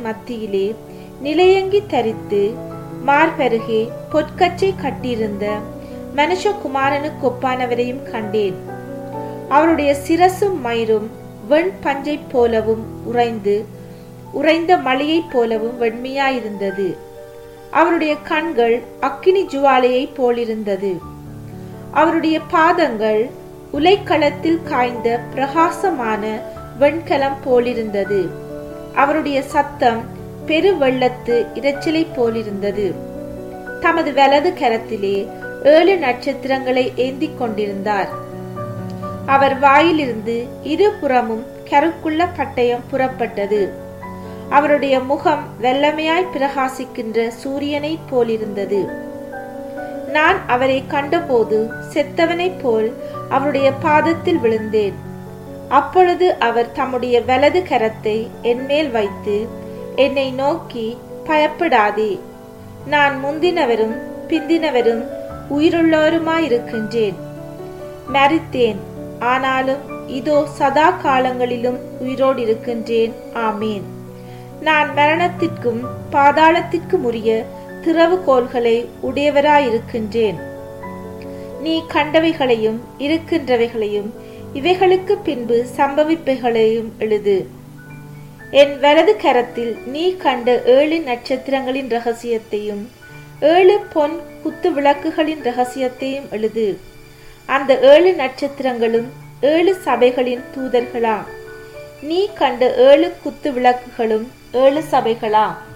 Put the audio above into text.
மத்தியிலே நிலையங்கி தரித்து மார்பருகே பொற்கச்சை கட்டியிருந்த மனுஷகுமாரனுக்கு ஒப்பானவரையும் கண்டேன் அவருடைய சிரசும் மயிரும் வெண் பஞ்சை போலவும் உறைந்து உறைந்த மலையைப் போலவும் வெண்மையாயிருந்தது அவருடைய கண்கள் அக்கினி ஜுவாலையை போலிருந்தது அவருடைய பாதங்கள் உலைக்களத்தில் காய்ந்த பிரகாசமான வெண்கலம் போலிருந்தது அவருடைய சத்தம் பெரு வெள்ளத்து இரைச்சலை போலிருந்தது தமது வலது கரத்திலே ஏழு நட்சத்திரங்களை ஏந்திக் கொண்டிருந்தார் அவர் வாயிலிருந்து இருபுறமும் கருக்குள்ள பட்டயம் புறப்பட்டது அவருடைய முகம் வெள்ளமையாய் பிரகாசிக்கின்ற சூரியனைப் போலிருந்தது நான் அவரை கண்டபோது செத்தவனைப் போல் அவருடைய பாதத்தில் விழுந்தேன் அப்பொழுது அவர் தம்முடைய வலது கரத்தை என்மேல் வைத்து என்னை நோக்கி பயப்படாதே நான் முந்தினவரும் பிந்தினவரும் உயிருள்ளவருமாயிருக்கின்றேன் மரித்தேன் ஆனாலும் இதோ சதா காலங்களிலும் உயிரோடு இருக்கின்றேன் ஆமேன் நான் மரணத்திற்கும் பாதாளத்திற்கும் உரிய திறவுகோள்களை உடையவராயிருக்கின்றேன் நீ கண்டவைகளையும் இருக்கின்றவைகளையும் இவைகளுக்கு பின்பு சம்பவிப்பைகளையும் எழுது என் வலது கரத்தில் நீ கண்ட ஏழு நட்சத்திரங்களின் ரகசியத்தையும் ஏழு பொன் குத்து விளக்குகளின் ரகசியத்தையும் எழுது அந்த ஏழு நட்சத்திரங்களும் ஏழு சபைகளின் தூதர்களா நீ கண்ட ஏழு குத்து விளக்குகளும் ஏழு சபைகளா